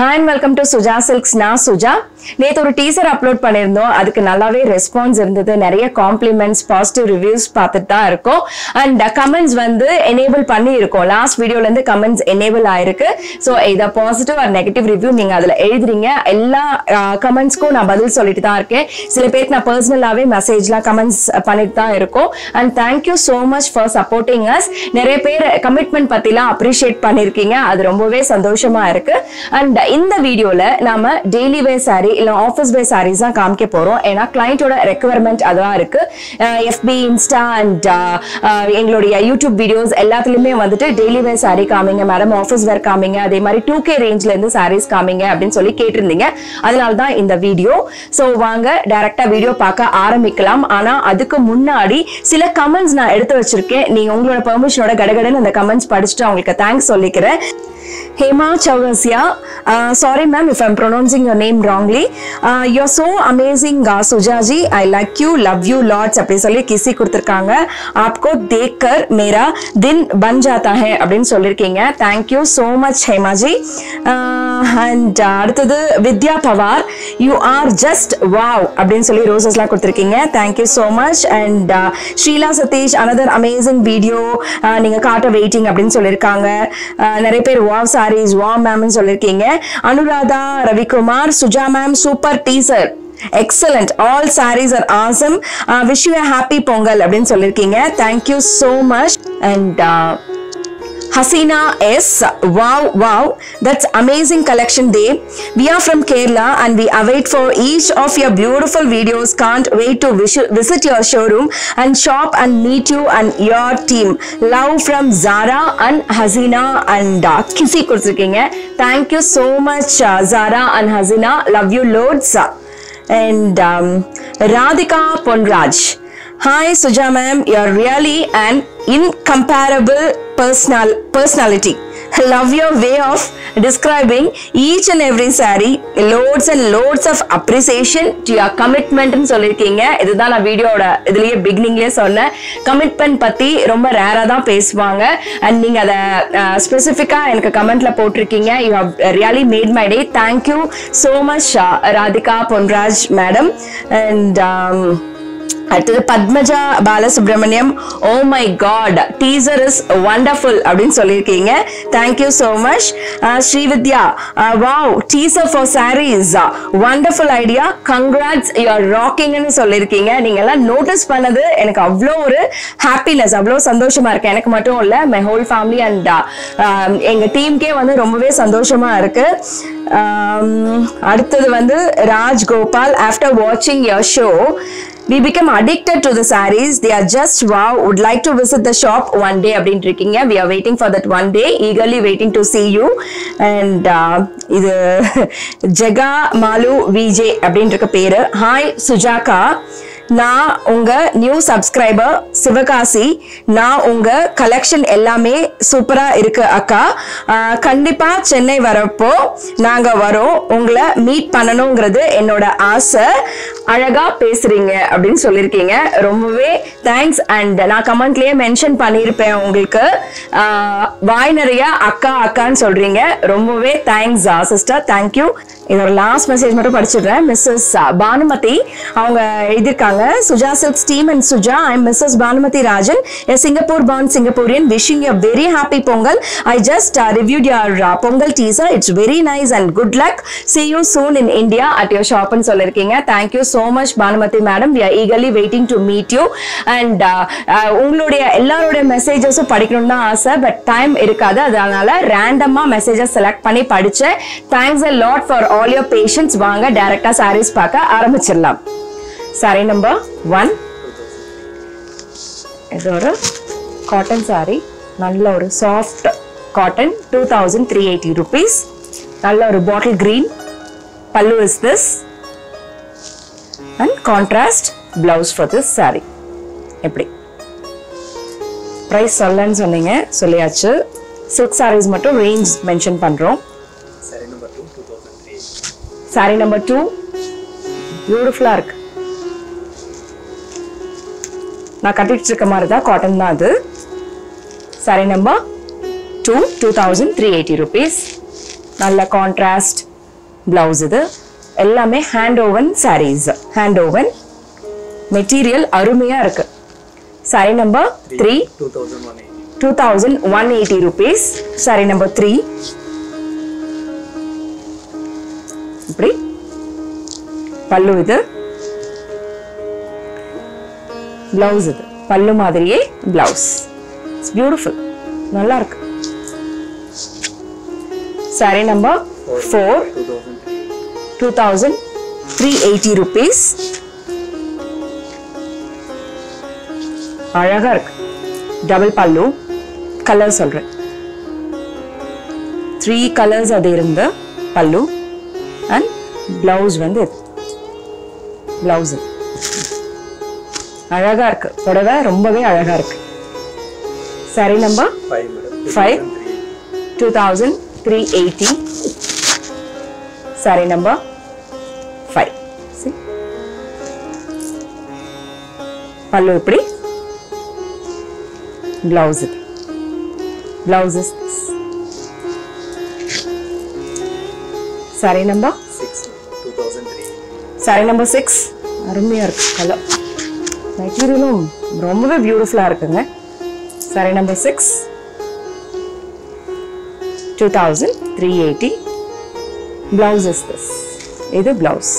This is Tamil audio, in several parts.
Hi and welcome to Suja Silks நான் சுஜா நேற்று ஒரு டீசர் அப்லோட் பண்ணியிருந்தோம் அதுக்கு நல்லாவே ரெஸ்பான்ஸ் இருந்தது நிறைய காம்ப்ளிமெண்ட்ஸ் பாசிட்டிவ் ரிவ்யூஸ் பார்த்துட்டு தான் இருக்கோம் அண்ட் கமெண்ட்ஸ் வந்து எனேபிள் பண்ணி இருக்கோம் லாஸ்ட் வீடியோலேருந்து கமெண்ட்ஸ் எனேபிள் ஆயிருக்கு ஸோ இதை பாசிட்டிவ் ஆர் நெகட்டிவ் ரிவ்யூ நீங்கள் அதில் எழுதுறீங்க எல்லா கமெண்ட்ஸ்க்கும் நான் பதில் சொல்லிட்டு தான் இருக்கேன் சில பேருக்கு நான் பர்சனலாகவே மெசேஜ்லாம் கமெண்ட்ஸ் பண்ணிட்டு தான் இருக்கோம் and thank you so much for supporting us நிறைய பேர் கமிட்மெண்ட் பற்றிலாம் அப்ரிஷியேட் பண்ணியிருக்கீங்க அது ரொம்பவே சந்தோஷமா இருக்கு அண்ட் இந்த வீடியோல நாம டெய்லி வேர் சாரி இல்ல ஆஃபீஸ் வேர் சாரீஸ் தான் காமிக்க போறோம் ஏன்னா கிளைண்டோட ரெக்குவயர்மெண்ட் அதான் இருக்கு எஃபி இன்ஸ்டா அண்ட் எங்களுடைய யூடியூப் வீடியோஸ் எல்லாத்துலயுமே வந்துட்டு டெய்லி வேர் சாரி காமிங்க மேடம் ஆஃபீஸ் வேர் காமிங்க அதே மாதிரி டூ கே ரேஞ்ச்ல இருந்து சாரீஸ் காமிங்க அப்படின்னு சொல்லி கேட்டிருந்தீங்க அதனால தான் இந்த வீடியோ ஸோ வாங்க டைரக்டா வீடியோ பார்க்க ஆரம்பிக்கலாம் ஆனா அதுக்கு முன்னாடி சில கமெண்ட்ஸ் நான் எடுத்து வச்சிருக்கேன் நீங்க உங்களோட பெர்மிஷனோட கடகடன்னு அந்த கமெண்ட்ஸ் படிச்சுட்டு அவங்களுக்கு தேங்க்ஸ் சொல்லிக்கிறேன் Hema Chaurasia, uh, sorry ma'am if I'm pronouncing your name wrongly. Uh, you're so amazing, uh, Sujaji. I like you, love you lots. அப்படி சொல்லி கிசி கொடுத்துருக்காங்க आपको देखकर मेरा दिन बन जाता है அப்படின்னு சொல்லியிருக்கீங்க thank you so much Hemaji and அடுத்தது Vidya Pawar you are just wow அப்படின்னு சொல்லி ரோசஸ்லாம் கொடுத்துருக்கீங்க thank you so much and Sheela Satish another amazing video நீங்க காட்ட வெயிட்டிங் அப்படின்னு சொல்லியிருக்காங்க Uh, நிறைய பேர் வாவ் சாரீஸ் வாவ் மேம்னு சொல்லியிருக்கீங்க Anuradha Ravikumar Suja ma'am super teaser excellent all saris are awesome wish you happy Pongal அப்படின்னு சொல்லியிருக்கீங்க thank you so much and Hasina S. Wow, wow. That's amazing collection day. We are from Kerala and we await for each of your beautiful videos. Can't wait to vis- visit your showroom and shop and meet you and your team. Love from Zara and Hasina and uh, Kissy கொடுத்திருக்கீங்க. Thank you so much uh, Zara and Hasina. Love you loads. And um, Radhika Ponraj. Hi Suja ma'am, you're really an incomparable personal personality. Love your way of describing each and every saree. Loads and loads of appreciation to your commitment னு சொல்லியிருக்கீங்க இதுதான் நான் வீடியோட இதுலயே பிகினிங்லேயே சொன்னேன் கமிட்மெண்ட் பத்தி ரொம்ப ரேரா தான் பேசுவாங்க அண்ட் நீங்க அதை ஸ்பெசிஃபிக்கா எனக்கு கமெண்ட்ல போட்டிருக்கீங்க you have really made my day thank you so much Radhika Ponraj madam and அடுத்தது Padmaja Balasubramaniam oh my god teaser is wonderful அப்படின்னு சொல்லியிருக்கீங்க thank you so much Srividya wow teaser for saris wonderful idea congrats you are ராக்கிங்னு சொல்லியிருக்கீங்க நீங்க எல்லாம் நோட்டீஸ் பண்ணது எனக்கு அவ்வளோ ஒரு ஹாப்பினஸ் அவ்வளோ சந்தோஷமா இருக்கு எனக்கு மட்டும் இல்லை மை ஹோல் ஃபேமிலி அண்ட் எங்க டீமுக்கே வந்து ரொம்பவே சந்தோஷமா இருக்கு Um, அடுத்தது வந்து ராஜ் கோபால் ஆஃப்டர் வாட்சிங் your show we become addicted to the sarees they are just wow would like to visit the shop one day அப்படின்ட்டு இருக்கீங்க we are waiting for that one day eagerly waiting to see you and uh, இது ஜெகா மாலு விஜே அப்படின்ற இருக்க பேரு ஹாய் சுஜாகா நான் உங்க நியூ சப்ஸ்கிரைபர் சிவகாசி நான் உங்க கலெக்ஷன் எல்லாமே சூப்பரா இருக்கு அக்கா ஆஹ் கண்டிப்பா சென்னை வரப்போ நாங்க வரோம் உங்களை மீட் பண்ணணுங்கிறது என்னோட ஆசை அழகா பேசுறீங்க அப்படின்னு சொல்லியிருக்கீங்க ரொம்பவே தேங்க்ஸ் அண்ட் நான் கமெண்ட்லயே மென்ஷன் பண்ணியிருப்பேன் உங்களுக்கு ஆஹ் வாய் நிறைய அக்கா அக்கான்னு சொல்றீங்க ரொம்பவே தேங்க்ஸ் சிஸ்டர் தேங்க்யூ இதோட லாஸ்ட் மெசேஜ் மட்டும் படிச்சிடுறேன் மிஸ்ஸஸ் பானுமதி அவங்க எழுதியிருக்காங்க Suja silks team and Suja I am Mrs Banumathi Rajan a Singapore born Singaporean wishing a very happy Pongal I just reviewed your Pongal teaser it's very nice and good luck see you soon in India at your ஷாப்னு சொல்லியிருக்கீங்க thank you so much Banumathi madam we are eagerly waiting to meet you and உங்களுடைய எல்லாருடைய மெசேஜஸும் படிக்கணும்னு தான் ஆசை பட் டைம் இருக்காது அதனால ரேண்டமாக மெசேஜஸ் செலக்ட் பண்ணி படித்தேன் thanks a lot for all your patience வாங்க டைரக்டாக சாரீஸ் பார்க்க ஆரம்பிச்சிடலாம் சாரி நம்பர் ஒன் இது ஒரு காட்டன் சாரி நல்ல ஒரு soft cotton two thousand three eighty rupees நல்ல ஒரு bottle green pallu is this and contrast blouse for this sari எப்படி ப்ரைஸ் சொல்லன்னு சொன்னீங்க சொல்லியாச்சு சில்க் சாரீஸ் மட்டும் ரேஞ்ச் மென்ஷன் பண்ணுறோம் சாரி நம்பர் டூ பியூட்டிஃபுல்லாக இருக்கு நான் கட்டிட்டு இருக்க மாதிரி தான் காட்டன் தான் அது sari number two two thousand three eighty rupees நல்ல கான்ட்ராஸ்ட் பிளவுஸ் இது எல்லாமே hand woven saris hand woven material அருமையா இருக்கு sari number three two thousand one eighty two thousand one eighty rupees sari number three இப்படி பல்லு இது பிளவுஸ் இது பல்லு மாதிரியே பிளவுஸ் இட்ஸ் பியூட்டிஃபுல் நல்லா இருக்கு sari number four two thousand three two thousand three eighty rupees அழகா இருக்கு டபுள் பல்லு கலர் சொல்றேன் த்ரீ கலர்ஸ் அது இருந்த பல்லு அண்ட் பிளவுஸ் வந்து பிளவுஸ் அழகா இருக்கு புடவை ரொம்பவே அழகா இருக்கு sari number five madam Five. Two thousand three eighty sari number five pallu இப்படி பிளவுஸ் இது blouse is sari number six two thousand three sari number six அருமையா இருக்கு கலர் மெட்டீரியலும் ரொம்பவே பியூட்டிஃபுல்லா இருக்குங்க sari number six two thousand three eighty blouse is this இது blouse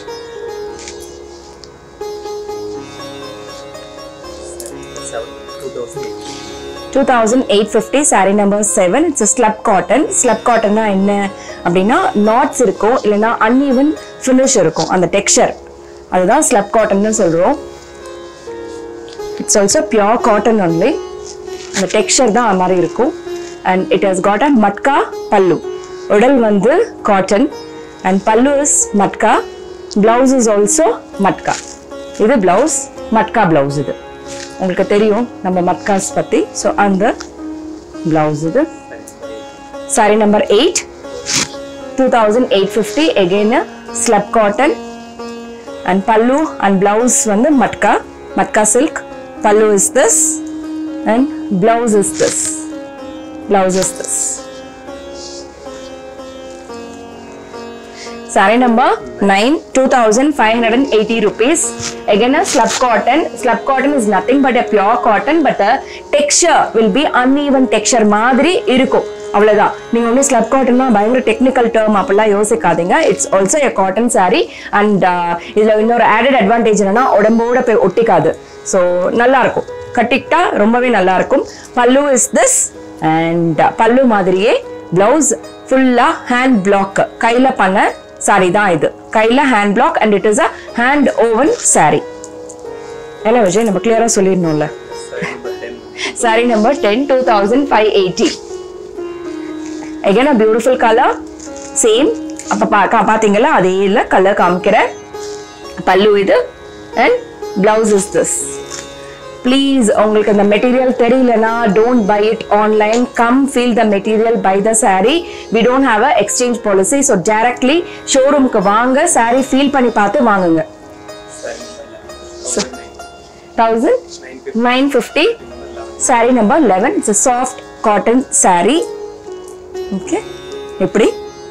seven two thousand eighty two thousand eight fifty sari number seven it's slub cotton slub காட்டன்னா என்ன அப்படின்னா நாட்ஸ் இருக்கும் இல்லைன்னா அன்இவன் ஃபினிஷ் இருக்கும் அந்த டெக்ஸ்சர் அதுதான் ஸ்லப் காட்டன்னு சொல்கிறோம் it's also pure cotton only அந்த டெக்ஸ்சர் தான் அது மாதிரி இருக்கும் and it has got a matka pallu உடல் வந்து cotton and pallu is matka blouse is also matka இது பிளவுஸ் மட்கா பிளவுஸ் இது உங்களுக்கு தெரியும் நம்ம மட்காஸ் பற்றி ஸோ அந்த பிளவுஸ் இது sari number eight two thousand eight fifty again slub cotton and pallu and blouse வந்து matka matka silk pallu is this and blouse is this blouse is this Saree number 9, 2580 rupees. Again a slub cotton. Slub cotton is nothing but a pure cotton but the texture will be uneven texture மாதிரி இருக்கும் அவ்வளவுதான் நீங்க ஒன்றும் ஸ்லப் காட்டன்னா பயங்கர டெக்னிக்கல் டேர்ம் அப்படிலாம் யோசிக்காதீங்க it's also a cotton saree and இதுல இன்னொரு ஆடட் அட்வான்டேஜ் என்னன்னா உடம்போட போய் ஒட்டிக்காது ஸோ நல்லா இருக்கும் கட்டிக்கிட்டா ரொம்பவே நல்லா இருக்கும் பல்லு இஸ் திஸ் அண்ட் பல்லு மாதிரியே பிளவுஸ் ஃபுல்லா ஹேண்ட் பிளாக் கையில பண்ண சாரி தான் இது கையில hand block and it is a hand woven sari என்ன விஜய் நம்ம கிளியரா சொல்லிடணும்ல sari number ten sari number ten two thousand five eighty again a beautiful color same அப்போ பா கா- பாத்தீங்களா அதே இல்லை கலர் காமிக்கிறேன் பல்லு இது and blouse is this please உங்களுக்கு அந்த மெட்டீரியல் தெரியலனா don't buy it online come feel the material by the saree we don't have a exchange policy so directly ஷோரூம்க்கு வாங்க saree ஃபீல் பண்ணி பார்த்து வாங்குங்க sari number eleven thousand nine nine fifty saree number eleven it's soft cotton saree okay எப்படி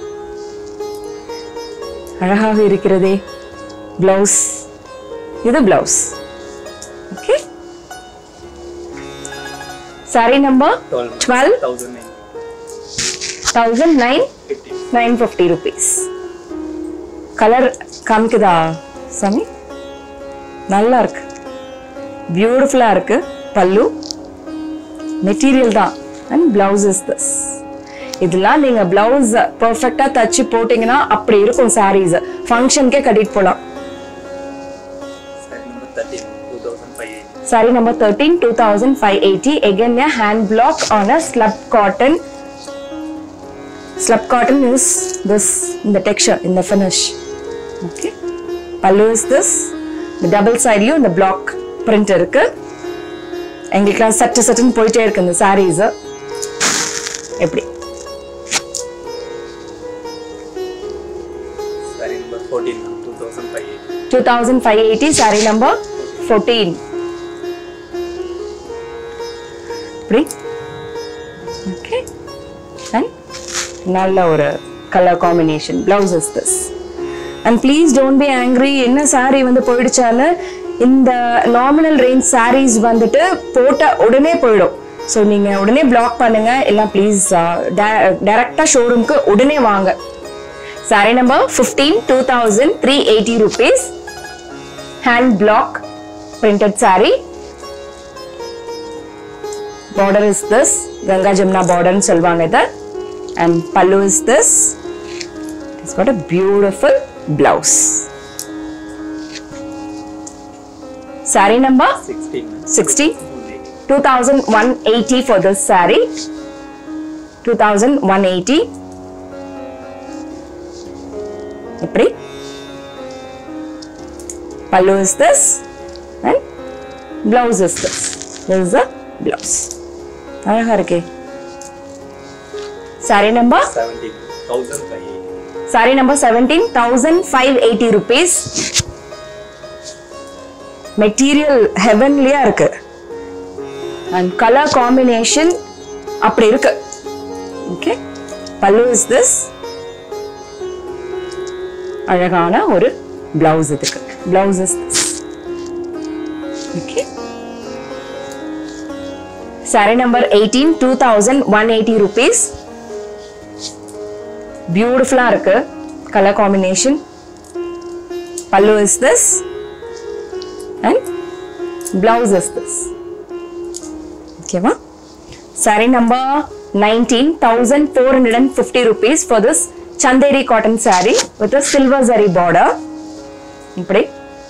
அழகாக இருக்கிறதே பிளவுஸ் இது blouse okay saree number twelve twelve thousand nine thousand nine fifty nine fifty rupees colour காமிக்குதா சாமி நல்லா இருக்கு பியூட்டிஃபுல்லாக இருக்கு பல்லு மெட்டீரியல் தான் அண்ட் பிளவுஸ் இஸ் திஸ் இதெல்லாம் நீங்க பிளவுஸ் பர்ஃபெக்டா தச்சு போட்டீங்கன்னா அப்படி இருக்கும் சாரீஸ் ஃபங்க்ஷனுக்கே கட்டிட்டு போலாம் sari number thirteen two thousand five eighty saree number 13 2580 again a hand block on a slub cotton slub cotton is this in the texture in the finish okay pallu is this the double side லையும் இந்த block print இருக்கு எங்களுக்குலாம் சட்டு சட்டுன்னு போயிட்டே இருக்கு இந்த sarees எப்படி sari number fourteen two thousand five eighty 2580 saree number 14 இப்படி ஓகே அண்ட் நல்ல ஒரு color combination blouse is this and please don't be angry என்ன saree வந்து போயிடுச்சான்னு இந்த நாமினல் ரேஞ்ச் sarees வந்துட்டு போட்ட உடனே போயிடும் ஸோ நீங்கள் உடனே பிளாக் பண்ணுங்க எல்லாம் ப்ளீஸ் டேரெக்டாக ஷோரூம்க்கு உடனே வாங்க saree number fifteen two thousand three eighty rupees hand block printed saree border is this Ganga Jamuna border ன்னு சொல்லுவாங்க இதை and pallu is this it's got a beautiful blouse saree number sixteen 60 2180 for this saree 2180 இப்படி pallu is this and blouse is this this is the blouse அழகா இருக்கே saree number seventeen thousand five eighty saree number 17580 rupees material ஹெவன்லியா இருக்கு அண்ட் கலர் காம்பினேஷன் அப்படி இருக்கு ஓகே பல்லு இஸ் திஸ் அழகான ஒரு பிளவுஸ் இதுக்கு blouse is this okay saree number 18 2180 rupees பியூட்டிஃபுல்லா இருக்கு colour combination pallu is this and blouse is this ஓகேவா sari number nineteen thousand four hundred and fifty rupees for this Chanderi cotton sari with silver zari border இப்படி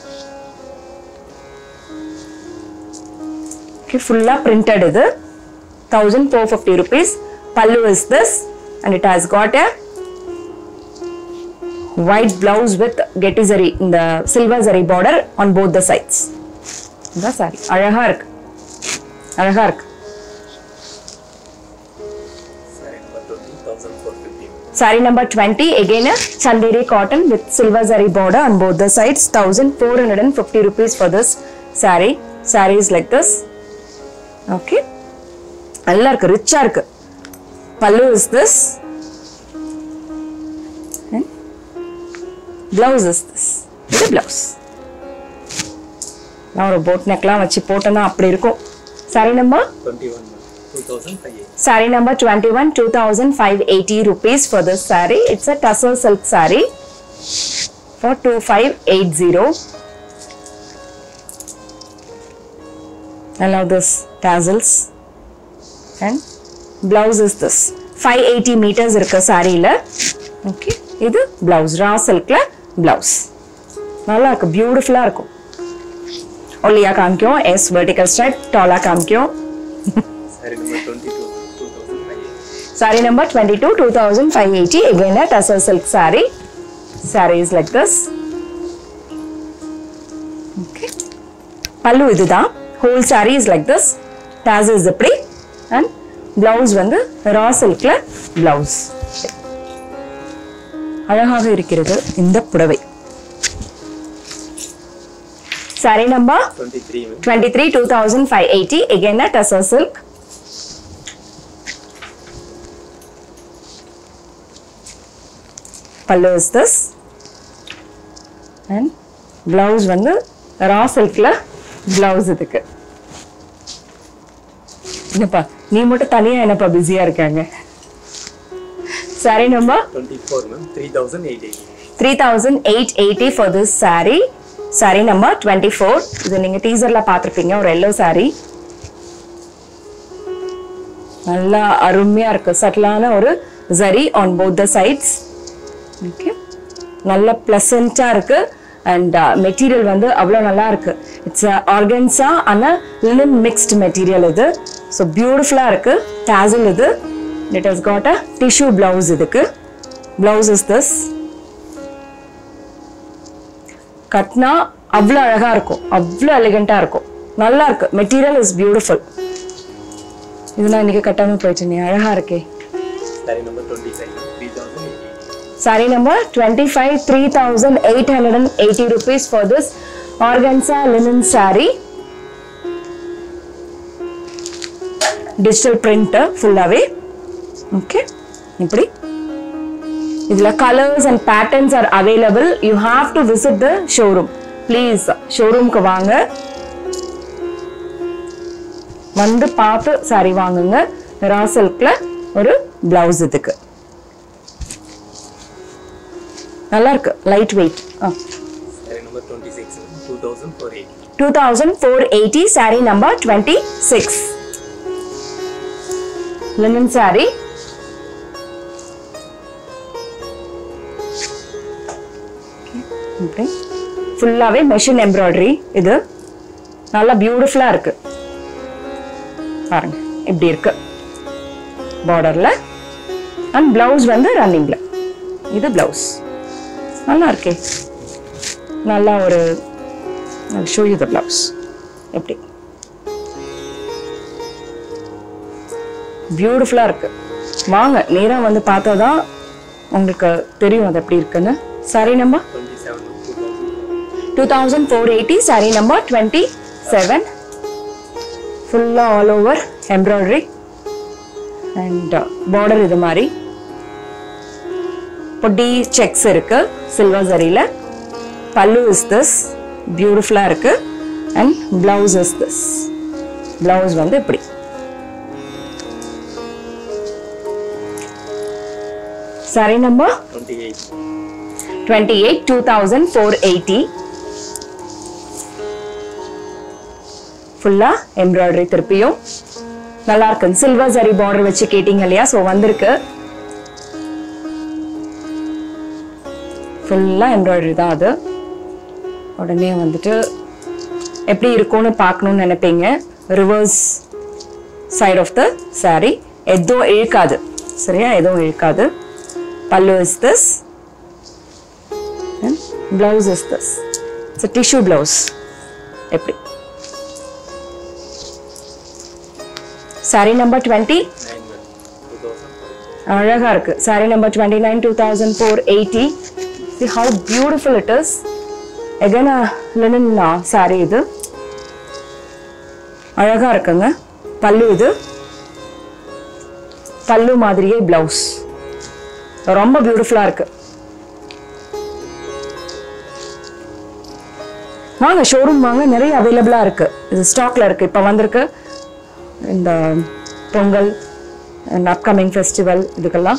ஓகே ஃபுல்லாக பிரிண்டட் இது thousand four fifty rupees pallu is this and it has got a white blouse with getty zari இந்த silver zari border on both the sides இந்த சாரி அழகா இருக்கு அழகா இருக்கு sari number twenty thousand four fifty saree number 20 again a chanderi cotton with silver zari border on both the sides 1450 rupees for this saree saree is like this okay நல்லா இருக்கு ரிச்சா இருக்கு pallu is this blouse is this இது பிளவுஸ் நான் ஒரு போட் நெக்லாம் வச்சு போட்டேன்னா அப்படி இருக்கும் saree number twenty one two thousand five eighty Saree number 21, 2580 rupees for this saree. It's a tussar silk saree for 2580. I love this tassels. And blouse is this. 580 meters இருக்கு சாரியில ஓகே இது பிளவுஸ் ரா சில்க்ல பிளவுஸ் நல்லா இருக்கு பியூட்டிஃபுல்லா இருக்கும் ஒல்லியா காமிக்கும் எஸ் வெர்டிகல் ஸ்ட்ரைப் டாலா காமிக்கும் sari number twenty two two thousand five eighty Saree number 22, 2580. Again a tussar silk saree. Saree is like this. Okay. Pallu இதுதான் whole saree is like this. Tassels இப்படி and blouse வந்து ரா சில்க்ல blouse. அழகாக இருக்கிறது இந்த புடவை saree number twenty three ma'am 23 2580 again a tussar silk pallu is this and blouse வந்து ரா சில்க்ல blouse இதுக்கு என்னப்பா நீ மட்டும் தனியா என்னப்பா பிஸியா இருக்காங்க saree number twenty four ma'am three thousand eight eighty 3880 for this saree saree number 24 இது நீங்க டீசர்ல பார்த்திருப்பீங்க ஒரு எல்லோ saree நல்லா அருமையா இருக்கு சட்டிலான ஒரு zari on both the sides okay நல்ல பிளசண்டா இருக்கு அண்ட் மெட்டீரியல் வந்து அவ்வளோ நல்லா இருக்கு இட்ஸ் ஆர்கன்ஸா ஆனால் லினன் மிக்ஸ்டு மெட்டீரியல் இது ஸோ பியூட்டிஃபுல்லாக இருக்கு டேசல் இது it has got a tissue blouse இதுக்கு பிளவுஸ் இஸ் திஸ் கட்னா அவ்வளோ அழகா இருக்கும் அவ்வளோ எலிகண்டா இருக்கும் நல்லா இருக்கு மெட்டீரியல் இஸ் பியூட்டிஃபுல் இது நான் இன்னைக்கு கட்டாம போயிட்டேனே அழகா இருக்கே sari number twenty five three thousand eight eighty saree number 25 3880 rupees for this organza linen saree digital print ஃபுல்லாவே ஓகே இப்படி இதுல colours and patterns are available you have to visit the showroom please ஷோரூம்க்கு வாங்க வந்து பார்த்து சாரி வாங்குங்க ரா சில்க்ல ஒரு பிளவுஸ் இதுக்கு நல்லா இருக்கு light weight saree number 26 2480 two thousand four eighty sari number twenty six linen sari ஃபுல்லாவே மெஷின் எம்ப்ராய்டரி இது நல்லா பியூட்டிஃபுல்லா இருக்கு பாருங்க இப்படி இருக்கு பார்டர்ல அண்ட் பிளவுஸ் வந்து ரன்னிங்ல இது பிளவுஸ் நல்லா இருக்கே நல்லா ஒரு ஷோ யூ த பிளவுஸ் எப்படி பியூட்டிஃபுல்லா இருக்கு வாங்க நேரா வந்து பார்த்தா தான் உங்களுக்கு தெரியும் அது எப்படி இருக்குன்னு sari number 27 2000 two thousand four eighty sari number twenty seven ஃபுல்லாக all over embroidery and border இது மாதிரி பொட்டி செக்ஸ் இருக்கு சில்வர் சரியில் பல்லு இஸ் திஸ் பியூட்டிஃபுல்லாக இருக்கு and blouse is this blouse வந்து இப்படி சாரி நம்பர் 28 28 2480 ஃபுல்லா எம்ப்ராய்டரி திருப்பியும் நல்லா இருக்கு சில்வர் சரி பார்டர் வச்சு கேட்டீங்க இல்லையா ஸோ வந்திருக்கு ஃபுல்லா எம்ப்ராய்டரி தான் அது உடனே வந்துட்டு எப்படி இருக்கும்னு பார்க்கணும்னு நினைப்பீங்க reverse side of the saree எதுவும் இழுக்காது சரியா எதுவும் இழுக்காது pallu is this and blouse is this it's a tissue blouse எப்படி saree number 20 9 2000 அழகா இருக்கு saree number 29 2480 see how beautiful it is again a linen uh, saree இது அழகா இருக்குங்க பல்லு இது பல்லு மாதிரியே பிளவுஸ் ரொம்ப பியூட்டிஃபுல்லா இருக்கு வாங்க ஷோரூம் வாங்க நிறைய அவைலபிளா இருக்கு இது ஸ்டாக்ல இருக்கு இப்போ வந்திருக்கு இந்த பொங்கல் அண்ட் அப்கமிங் ஃபெஸ்டிவல் இதுக்கெல்லாம்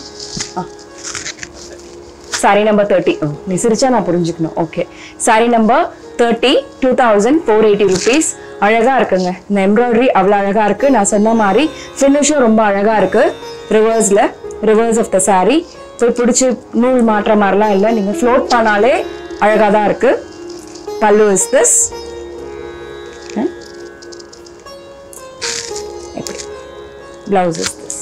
சாரி நம்பர் தேர்ட்டி நீ சிரிச்சா நான் புரிஞ்சுக்கணும் okay sari number thirty two thousand four eighty rupees அழகா இருக்குங்க இந்த எம்ப்ராய்டரி அவ்வளோ அழகா இருக்கு நான் சொன்ன மாதிரி ஃபினிஷும் ரொம்ப அழகா இருக்கு ரிவர்ஸ்ல ரிவர்ஸ் ஆஃப் த saree போய் பிடிச்சி நூல் மாற்ற மாதிரிலாம் இல்லை நீங்க ஃப்ளோட் பண்ணாலே அழகா தான் இருக்கு பல்லு இஸ் திஸ் எப்படி பிளவுஸ் இஸ் திஸ்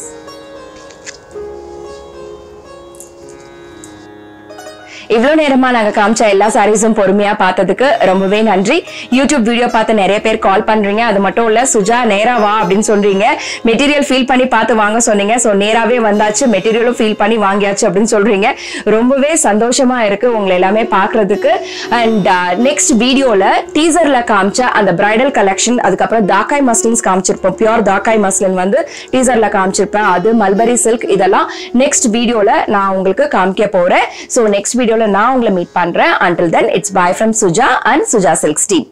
இவ்வளோ நேரமா நாங்க காமிச்ச எல்லா சாரீஸும் பொறுமையா பார்த்ததுக்கு ரொம்பவே நன்றி யூடியூப் வீடியோ பார்த்து நிறைய பேர் கால் பண்றீங்க அது மட்டும் இல்ல சுஜா நேரா வா அப்படின்னு சொல்றீங்க மெட்டீரியல் ஃபீல் பண்ணி பார்த்து வாங்க சொன்னீங்க ஸோ நேராவே வந்தாச்சு மெட்டீரியலும் ஃபீல் பண்ணி வாங்கியாச்சு அப்படின்னு சொல்றீங்க ரொம்பவே சந்தோஷமா இருக்கு உங்களை எல்லாமே பார்க்கிறதுக்கு அண்ட் நெக்ஸ்ட் வீடியோல டீசர்ல காமிச்ச அந்த பிரைடல் கலெக்ஷன் அதுக்கப்புறம் தாக்காய் மஸ்லின்ஸ் காமிச்சிருப்போம் பியூர் தாக்காய் மஸ்லின் வந்து டீசர்ல காமிச்சிருப்பேன் அது மல்பரி சில்க் இதெல்லாம் நெக்ஸ்ட் வீடியோல நான் உங்களுக்கு காமிக்க போறேன் ஸோ நெக்ஸ்ட் வீடியோல நான் உங்களை மீட் பண்றேன் until then it's bye from Suja and Suja silks team